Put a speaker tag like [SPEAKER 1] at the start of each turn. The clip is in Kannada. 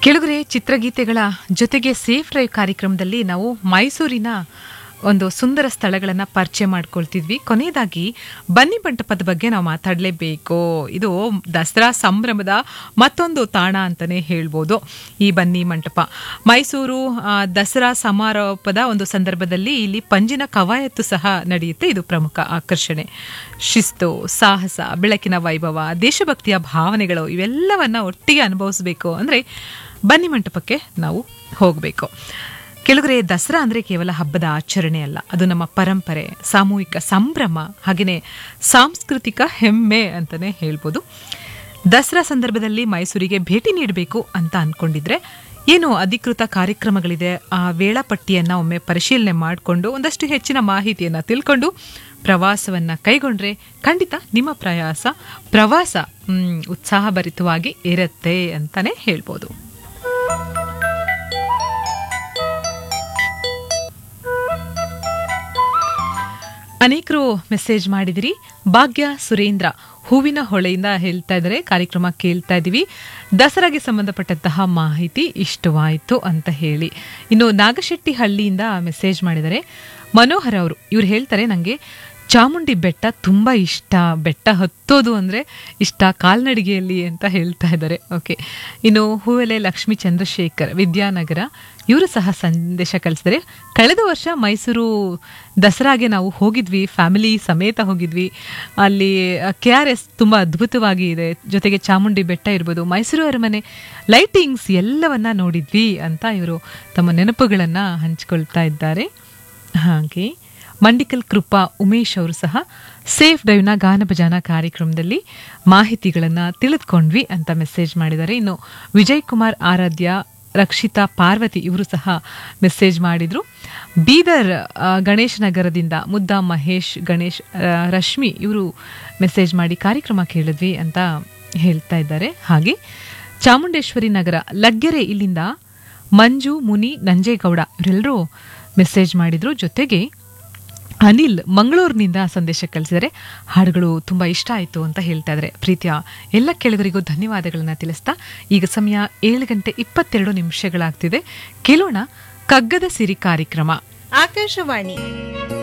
[SPEAKER 1] ಕೆಳಗರೆ ಚಿತ್ರಗೀತೆಗಳ ಜೊತೆಗೆ ಸೇಫ್ ಡ್ರೈವ್ ಕಾರ್ಯಕ್ರಮದಲ್ಲಿ ನಾವು ಮೈಸೂರಿನ ಒಂದು ಸುಂದರ ಸ್ಥಳಗಳನ್ನು ಪರಿಚಯ ಮಾಡ್ಕೊಳ್ತಿದ್ವಿ ಕೊನೆಯದಾಗಿ ಬನ್ನಿ ಮಂಟಪದ ಬಗ್ಗೆ ನಾವು ಮಾತಾಡಲೇಬೇಕು ಇದು ದಸರಾ ಸಂಭ್ರಮದ ಮತ್ತೊಂದು ತಾಣ ಅಂತಲೇ ಹೇಳ್ಬೋದು ಈ ಬನ್ನಿ ಮಂಟಪ ಮೈಸೂರು ಆ, ದಸರಾ ಸಮಾರೋಪದ ಒಂದು ಸಂದರ್ಭದಲ್ಲಿ ಇಲ್ಲಿ ಪಂಜಿನ ಕವಾಯತ್ತು ಸಹ ನಡೆಯುತ್ತೆ ಇದು ಪ್ರಮುಖ ಆಕರ್ಷಣೆ ಶಿಸ್ತು ಸಾಹಸ ಬೆಳಕಿನ ವೈಭವ ದೇಶಭಕ್ತಿಯ ಭಾವನೆಗಳು ಇವೆಲ್ಲವನ್ನ ಒಟ್ಟಿಗೆ ಅನುಭವಿಸಬೇಕು ಅಂದರೆ ಬನ್ನಿ ಮಂಟಪಕ್ಕೆ ನಾವು ಹೋಗಬೇಕು ಕೆಳಗರೆ ದಸರಾ ಅಂದರೆ ಕೇವಲ ಹಬ್ಬದ ಆಚರಣೆ ಅಲ್ಲ ಅದು ನಮ್ಮ ಪರಂಪರೆ ಸಾಮೂಹಿಕ ಸಂಭ್ರಮ ಹಾಗೆಯೇ ಸಾಂಸ್ಕೃತಿಕ ಹೆಮ್ಮೆ ಅಂತಲೇ ಹೇಳ್ಬೋದು ದಸರಾ ಸಂದರ್ಭದಲ್ಲಿ ಮೈಸೂರಿಗೆ ಭೇಟಿ ನೀಡಬೇಕು ಅಂತ ಅಂದ್ಕೊಂಡಿದ್ರೆ ಏನು ಅಧಿಕೃತ ಕಾರ್ಯಕ್ರಮಗಳಿದೆ ಆ ವೇಳಾಪಟ್ಟಿಯನ್ನು ಒಮ್ಮೆ ಪರಿಶೀಲನೆ ಮಾಡಿಕೊಂಡು ಒಂದಷ್ಟು ಹೆಚ್ಚಿನ ಮಾಹಿತಿಯನ್ನು ತಿಳ್ಕೊಂಡು ಪ್ರವಾಸವನ್ನು ಕೈಗೊಂಡ್ರೆ ಖಂಡಿತ ನಿಮ್ಮ ಪ್ರಯಾಸ ಪ್ರವಾಸ ಮ್, ಉತ್ಸಾಹಭರಿತವಾಗಿ ಇರುತ್ತೆ ಅಂತಲೇ ಹೇಳ್ಬೋದು ಅನೇಕರು ಮೆಸೇಜ್ ಮಾಡಿದಿರಿ ಭಾಗ್ಯ ಸುರೇಂದ್ರ ಹೂವಿನ ಹೊಳೆಯಿಂದ ಹೇಳ್ತಾ ಇದ್ದಾರೆ ಕಾರ್ಯಕ್ರಮ ಕೇಳ್ತಾ ಇದ್ದೀವಿ ದಸರಾಗೆ ಸಂಬಂಧಪಟ್ಟಂತಹ ಮಾಹಿತಿ ಇಷ್ಟವಾಯಿತು ಅಂತ ಹೇಳಿ ಇನ್ನು ನಾಗಶೆಟ್ಟಿ ಹಳ್ಳಿಯಿಂದ ಮೆಸೇಜ್ ಮಾಡಿದ್ದಾರೆ ಮನೋಹರ್ ಅವರು ಇವ್ರು ಹೇಳ್ತಾರೆ ನನಗೆ ಚಾಮುಂಡಿ ಬೆಟ್ಟ ತುಂಬ ಇಷ್ಟ ಬೆಟ್ಟ ಹತ್ತೋದು ಅಂದರೆ ಇಷ್ಟ ಕಾಲ್ನಡಿಗೆಯಲ್ಲಿ ಅಂತ ಹೇಳ್ತಾ ಇದ್ದಾರೆ ಓಕೆ ಇನ್ನು ಹೂವೆಲೆ ಲಕ್ಷ್ಮೀ ಚಂದ್ರಶೇಖರ್ ವಿದ್ಯಾನಗರ ಇವರು ಸಹ ಸಂದೇಶ ಕಳಿಸಿದರೆ ಕಳೆದ ವರ್ಷ ಮೈಸೂರು ದಸರಾಗೆ ನಾವು ಹೋಗಿದ್ವಿ ಫ್ಯಾಮಿಲಿ ಸಮೇತ ಹೋಗಿದ್ವಿ ಅಲ್ಲಿ ಕೆ ಆರ್ ಎಸ್ ತುಂಬ ಅದ್ಭುತವಾಗಿ ಇದೆ ಜೊತೆಗೆ ಚಾಮುಂಡಿ ಬೆಟ್ಟ ಇರ್ಬೋದು ಮೈಸೂರು ಅರಮನೆ ಲೈಟಿಂಗ್ಸ್ ಎಲ್ಲವನ್ನ ನೋಡಿದ್ವಿ ಅಂತ ಇವರು ತಮ್ಮ ನೆನಪುಗಳನ್ನು ಹಂಚಿಕೊಳ್ತಾ ಇದ್ದಾರೆ ಹಾಗೆ ಮಂಡಿಕಲ್ ಕೃಪಾ ಉಮೇಶ್ ಅವರು ಸಹ ಸೇಫ್ ಡ್ರೈವ್ನ ಗಾನ ಭಜಾನ ಕಾರ್ಯಕ್ರಮದಲ್ಲಿ ಮಾಹಿತಿಗಳನ್ನು ತಿಳಿದುಕೊಂಡ್ವಿ ಅಂತ ಮೆಸೇಜ್ ಮಾಡಿದ್ದಾರೆ ಇನ್ನು ವಿಜಯ್ ಕುಮಾರ್ ಆರಾಧ್ಯ ರಕ್ಷಿತಾ ಪಾರ್ವತಿ ಇವರು ಸಹ ಮೆಸೇಜ್ ಮಾಡಿದ್ರು ಬೀದರ್ ಆ, ಗಣೇಶ್ ನಗರದಿಂದ ಮುದ್ದಾ ಮಹೇಶ್ ಗಣೇಶ್ ಆ, ರಶ್ಮಿ ಇವರು ಮೆಸೇಜ್ ಮಾಡಿ ಕಾರ್ಯಕ್ರಮ ಕೇಳಿದ್ವಿ ಅಂತ ಹೇಳ್ತಾ ಇದ್ದಾರೆ ಹಾಗೆ ಚಾಮುಂಡೇಶ್ವರಿ ನಗರ ಲಗ್ಗೆರೆ ಇಲ್ಲಿಂದ ಮಂಜು ಮುನಿ ನಂಜೇಗೌಡ ಇವರೆಲ್ಲರೂ ಮೆಸೇಜ್ ಮಾಡಿದ್ರು ಜೊತೆಗೆ ಅನಿಲ್ ಮಂಗಳೂರಿನಿಂದ ಸಂದೇಶ ಕಳಿಸಿದರೆ ಹಾಡುಗಳು ತುಂಬ ಇಷ್ಟ ಆಯಿತು ಅಂತ ಹೇಳ್ತಾ ಇದ್ದಾರೆ ಪ್ರೀತಿಯ ಎಲ್ಲ ಕೆಳಗರಿಗೂ ಧನ್ಯವಾದಗಳನ್ನ ತಿಳಿಸ್ತಾ ಈಗ ಸಮಯ ಏಳು ಗಂಟೆ ಇಪ್ಪತ್ತೆರಡು ನಿಮಿಷಗಳಾಗ್ತಿದೆ ಕೇಳೋಣ ಕಗ್ಗದ ಸಿರಿ ಕಾರ್ಯಕ್ರಮ
[SPEAKER 2] ಆಕಾಶವಾಣಿ